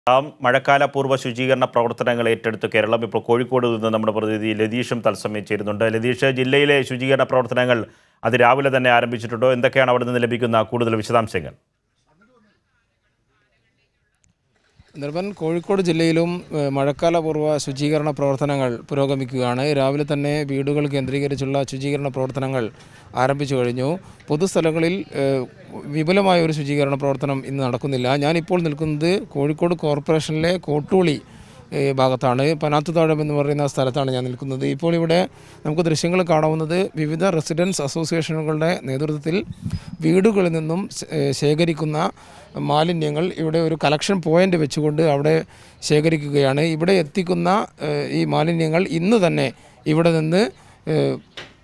ആം മഴക്കാല പൂർവ്വ ശുചീകരണ പ്രവർത്തനങ്ങൾ ഏറ്റെടുത്ത് കേരളം ഇപ്പോൾ കോഴിക്കോട് നിന്ന് നമ്മുടെ പ്രതിനിധി ലതീഷും തത്സമയം ചേരുന്നുണ്ട് ലതീഷ് ജില്ലയിലെ ശുചീകരണ പ്രവർത്തനങ്ങൾ അത് രാവിലെ തന്നെ ആരംഭിച്ചിട്ടുണ്ടോ എന്തൊക്കെയാണ് അവിടെ നിന്ന് ലഭിക്കുന്ന കൂടുതൽ വിശദാംശങ്ങൾ നിർഭൻ കോഴിക്കോട് ജില്ലയിലും ഏഹ്, മഴക്കാലപൂർവ്വ ശുചീകരണ പ്രവർത്തനങ്ങൾ പുരോഗമിക്കുകയാണ് രാവിലെ തന്നെ വീടുകൾ കേന്ദ്രീകരിച്ചുള്ള ശുചീകരണ പ്രവർത്തനങ്ങൾ ആരംഭിച്ചു കഴിഞ്ഞു പൊതുസ്ഥലങ്ങളിൽ ഏഹ്, വിപുലമായ ഒരു ശുചീകരണ പ്രവർത്തനം ഇന്ന് നടക്കുന്നില്ല ഞാനിപ്പോൾ നിൽക്കുന്നത് കോഴിക്കോട് കോർപ്പറേഷനിലെ കോട്ടൂളി ഏഹ്, ഭാഗത്താണ് പനാത്തുതാഴം എന്ന് പറയുന്ന സ്ഥലത്താണ് ഞാൻ നിൽക്കുന്നത് ഇപ്പോൾ ഇവിടെ നമുക്ക് ദൃശ്യങ്ങൾ കാണാവുന്നത് വിവിധ റെസിഡൻസ് അസോസിയേഷനുകളുടെ നേതൃത്വത്തിൽ വീടുകളിൽ നിന്നും ശ- ഏഹ്, ശേഖരിക്കുന്ന മാലിന്യങ്ങൾ ഇവിടെ ഒരു കളക്ഷൻ പോയിന്റ് വെച്ചുകൊണ്ട് അവിടെ ശേഖരിക്കുകയാണ് ഇവിടെ എത്തിക്കുന്ന ഏഹ്, ഈ മാലിന്യങ്ങൾ ഇന്ന് തന്നെ ഇവിടെ നിന്ന് ഏഹ്,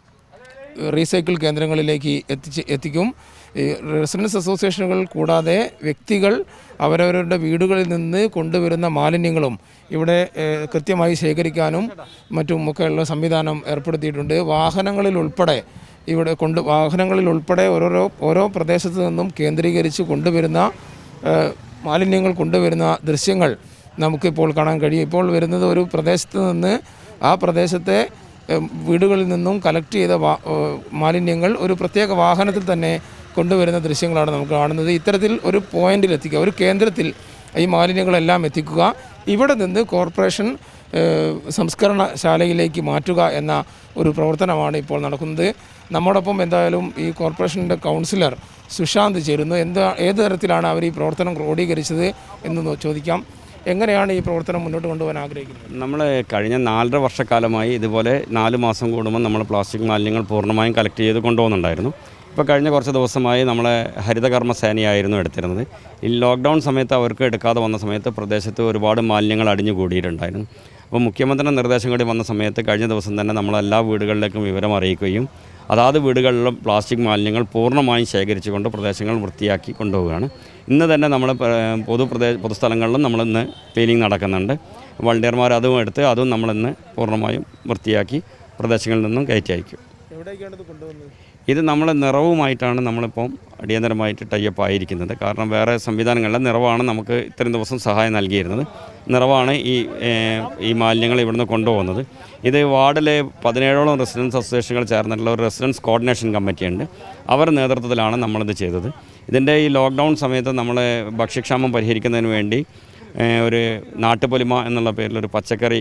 റീസൈക്കിൾ കേന്ദ്രങ്ങളിലേക്ക് എത്തിച്ച് എത്തിക്കും ഈ റെസിഡൻസ് അസോസിയേഷനുകൾ കൂടാതെ വ്യക്തികൾ അവരവരുടെ വീടുകളിൽ നിന്ന് കൊണ്ടുവരുന്ന മാലിന്യങ്ങളും ഇവിടെ ഏഹ്, കൃത്യമായി ശേഖരിക്കാനും മറ്റും ഒക്കെയുള്ള സംവിധാനം ഏർപ്പെടുത്തിയിട്ടുണ്ട് വാഹനങ്ങളിൽ ഉൾപ്പെടെ ഇവിടെ കൊണ്ട് വാഹനങ്ങളിൽ ഉൾപ്പെടെ ഓരോരോ ഓരോ പ്രദേശത്ത് നിന്നും കേന്ദ്രീകരിച്ച് കൊണ്ടുവരുന്ന ഏഹ്, മാലിന്യങ്ങൾ കൊണ്ടുവരുന്ന ദൃശ്യങ്ങൾ നമുക്കിപ്പോൾ കാണാൻ കഴിയും ഇപ്പോൾ വരുന്നത് ഒരു പ്രദേശത്ത് നിന്ന് ആ പ്രദേശത്തെ ഏഹ്, വീടുകളിൽ നിന്നും കലക്ട് ചെയ്ത വാ- ഏഹ്, മാലിന്യങ്ങൾ ഒരു പ്രത്യേക വാഹനത്തിൽ തന്നെ കൊണ്ടുവരുന്ന ദൃശ്യങ്ങളാണ് നമുക്ക് കാണുന്നത് ഇത്തരത്തിൽ ഒരു പോയിന്റിൽ എത്തിക്കുക ഒരു കേന്ദ്രത്തിൽ ഈ മാലിന്യങ്ങളെല്ലാം എത്തിക്കുക ഇവിടെ നിന്ന് കോർപ്പറേഷൻ ഏഹ്, സംസ്കരണശാലയിലേക്ക് മാറ്റുക എന്ന ഒരു പ്രവർത്തനമാണ് ഇപ്പോൾ നടക്കുന്നത് നമ്മോടൊപ്പം എന്തായാലും ഈ കോർപ്പറേഷൻ്റെ കൗൺസിലർ സുശാന്ത് ചേരുന്നു എന്താ ഏത് തരത്തിലാണ് അവർ ഈ പ്രവർത്തനം ക്രോഡീകരിച്ചത് എന്ന് നോ- ചോദിക്കാം എങ്ങനെയാണ് ഈ പ്രവർത്തനം മുന്നോട്ട് കൊണ്ടുപോകാൻ ആഗ്രഹിക്കുന്നത് നമ്മൾ കഴിഞ്ഞ നാലര വർഷക്കാലമായി ഇതുപോലെ നാല് മാസം കൂടുമ്പോൾ നമ്മൾ പ്ലാസ്റ്റിക് മാലിന്യങ്ങൾ പൂർണ്ണമായും കളക്ട് ചെയ്ത് കൊണ്ടുപോകുന്നുണ്ടായിരുന്നു ഇപ്പോൾ കഴിഞ്ഞ കുറച്ച് ദിവസമായി നമ്മളെ ഹരിതകർമ്മ സേനയായിരുന്നു എടുത്തിരുന്നത് ഈ ലോക്ക്ഡൗൺ സമയത്ത് അവർക്ക് എടുക്കാതെ വന്ന സമയത്ത് പ്രദേശത്ത് ഒരുപാട് മാലിന്യങ്ങൾ അടിഞ്ഞു കൂടിയിട്ടുണ്ടായിരുന്നു അപ്പോൾ മുഖ്യമന്ത്രിയുടെ നിർദ്ദേശം കൂടി വന്ന സമയത്ത് കഴിഞ്ഞ ദിവസം തന്നെ നമ്മൾ എല്ലാ വീടുകളിലേക്കും വിവരം അറിയിക്കുകയും അതാത് വീടുകളിലും പ്ലാസ്റ്റിക് മാലിന്യങ്ങൾ പൂർണ്ണമായും ശേഖരിച്ചുകൊണ്ട് പ്രദേശങ്ങൾ വൃത്തിയാക്കി കൊണ്ടുപോവുകയാണ് ഇന്ന് തന്നെ നമ്മൾ പൊതുപ്രദേ പൊതുസ്ഥലങ്ങളിലും നമ്മളിന്ന് ക്ലീനിങ് നടക്കുന്നുണ്ട് വളണ്ടിയർമാർ അതും എടുത്ത് അതും നമ്മളിന്ന് പൂർണ്ണമായും വൃത്തിയാക്കി പ്രദേശങ്ങളിൽ നിന്നും കയറ്റി അയക്കും എവിടേക്കാണ് ഇത് കൊണ്ടുവന്നത് ഇത് നമ്മൾ നിറവുമായിട്ടാണ് നമ്മളിപ്പം അടിയന്തരമായിട്ട് ടൈപ്പ് ആയിരിക്കുന്നത് കാരണം വേറെ സംവിധാനങ്ങളിലെ നിറവാണ് നമുക്ക് ഇത്രയും ദിവസം സഹായം നൽകിയിരുന്നത് നിറവാണ് ഈ ഏഹ്, ഈ മാലിന്യങ്ങൾ ഇവിടുന്ന് കൊണ്ടുപോകുന്നത് ഇത് വാർഡിലെ പതിനേഴോളം റെസിഡൻസ് അസോസിയേഷനുകൾ ചേർന്നിട്ടുള്ള ഒരു റെസിഡൻസ് കോർഡിനേഷൻ കമ്മിറ്റിയുണ്ട് അവരുടെ നേതൃത്വത്തിലാണ് നമ്മളിത് ചെയ്തത് ഇതിൻ്റെ ഈ ലോക്ക്ഡൗൺ സമയത്ത് നമ്മൾ ഭക്ഷ്യക്ഷാമം പരിഹരിക്കുന്നതിന് വേണ്ടി ഏഹ്, ഒരു നാട്ടുപൊലിമ എന്നുള്ള പേരിൽ ഒരു പച്ചക്കറി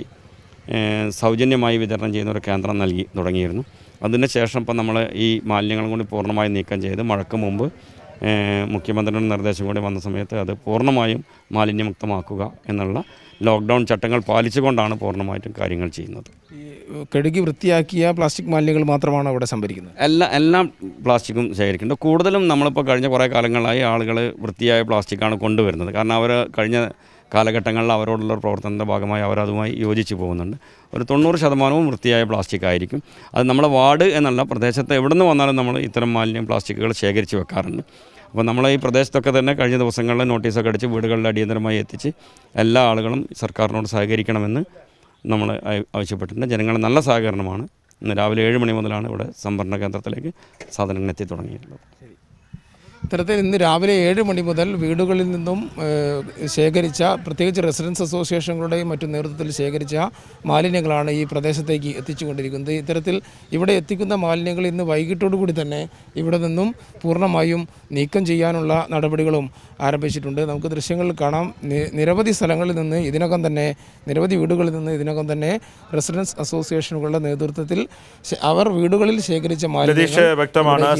ഏഹ് സൗജന്യമായി വിതരണം ചെയ്യുന്ന ഒരു കേന്ദ്രം നൽകി തുടങ്ങിയിരുന്നു അതിന് ശേഷം ഇപ്പം നമ്മൾ ഈ മാലിന്യങ്ങളും കൂടി പൂർണ്ണമായും നീക്കം ചെയ്ത് മഴക്ക് മുമ്പ് ഏഹ് മുഖ്യമന്ത്രിയുടെ നിർദ്ദേശം കൂടി വന്ന സമയത്ത് അത് പൂർണ്ണമായും മാലിന്യമുക്തമാക്കുക എന്നുള്ള ലോക്ക്ഡൗൺ ചട്ടങ്ങൾ പാലിച്ചുകൊണ്ടാണ് പൂർണ്ണമായിട്ടും കാര്യങ്ങൾ ചെയ്യുന്നത് ഈ കഴുകി വൃത്തിയാക്കിയ പ്ലാസ്റ്റിക് മാലിന്യങ്ങൾ മാത്രമാണ് അവിടെ സംഭരിക്കുന്നത് എല്ലാ എല്ലാം പ്ലാസ്റ്റിക്കും ശേഖരിക്കുന്നുണ്ട് കൂടുതലും നമ്മളിപ്പോൾ കഴിഞ്ഞ കുറേ കാലങ്ങളായി ആളുകൾ വൃത്തിയായ പ്ലാസ്റ്റിക്കാണ് കൊണ്ടുവരുന്നത് കാരണം അവർ കഴിഞ്ഞ കാലഘട്ടങ്ങളിൽ അവരോടുള്ള പ്രവർത്തനത്തിൻ്റെ ഭാഗമായി അവരതുമായി യോജിച്ച് പോകുന്നുണ്ട് ഒരു തൊണ്ണൂറ് ശതമാനവും വൃത്തിയായ പ്ലാസ്റ്റിക് ആയിരിക്കും അത് നമ്മളെ വാർഡ് എന്നല്ല പ്രദേശത്ത് എവിടെ നിന്ന് വന്നാലും നമ്മൾ ഇത്തരം മാലിന്യം പ്ലാസ്റ്റിക്കുകൾ ശേഖരിച്ച് വെക്കാറുണ്ട് അപ്പോൾ നമ്മളെ ഈ പ്രദേശത്തൊക്കെ തന്നെ കഴിഞ്ഞ ദിവസങ്ങളിൽ നോട്ടീസൊക്കെ അടിച്ച് വീടുകളിൽ അടിയന്തരമായി എത്തിച്ച് എല്ലാ ആളുകളും സർക്കാരിനോട് സഹകരിക്കണമെന്ന് നമ്മൾ ആയ- ആവശ്യപ്പെട്ടിട്ടുണ്ട് ജനങ്ങളുടെ നല്ല സഹകരണമാണ് ഇന്ന് രാവിലെ ഏഴ് മണി മുതലാണ് ഇവിടെ സംഭരണ കേന്ദ്രത്തിലേക്ക് സാധനങ്ങൾ എത്തി തുടങ്ങിയിട്ടുള്ളത് ഇത്തരത്തിൽ ഇന്ന് രാവിലെ ഏഴ് മണി മുതൽ വീടുകളിൽ നിന്നും ഏഹ്, ശേഖരിച്ച പ്രത്യേകിച്ച് റെസിഡൻസ് അസോസിയേഷനുകളുടെയും മറ്റു നേതൃത്വത്തിൽ ശേഖരിച്ച മാലിന്യങ്ങളാണ് ഈ പ്രദേശത്തേക്ക് എത്തിച്ചുകൊണ്ടിരിക്കുന്നത് ഇത്തരത്തിൽ ഇവിടെ എത്തിക്കുന്ന മാലിന്യങ്ങൾ ഇന്ന് വൈകിട്ടോടു കൂടി തന്നെ ഇവിടെ നിന്നും പൂർണ്ണമായും നീക്കം ചെയ്യാനുള്ള നടപടികളും ആരംഭിച്ചിട്ടുണ്ട് നമുക്ക് ദൃശ്യങ്ങളിൽ കാണാം നി- നിരവധി സ്ഥലങ്ങളിൽ നിന്ന് ഇതിനകം തന്നെ നിരവധി വീടുകളിൽ നിന്ന് ഇതിനകം തന്നെ റെസിഡൻസ് അസോസിയേഷനുകളുടെ നേതൃത്വത്തിൽ ശ- അവർ വീടുകളിൽ ശേഖരിച്ച ലതീഷ് മാലിന്യങ്ങൾ വ്യക്തമാണ്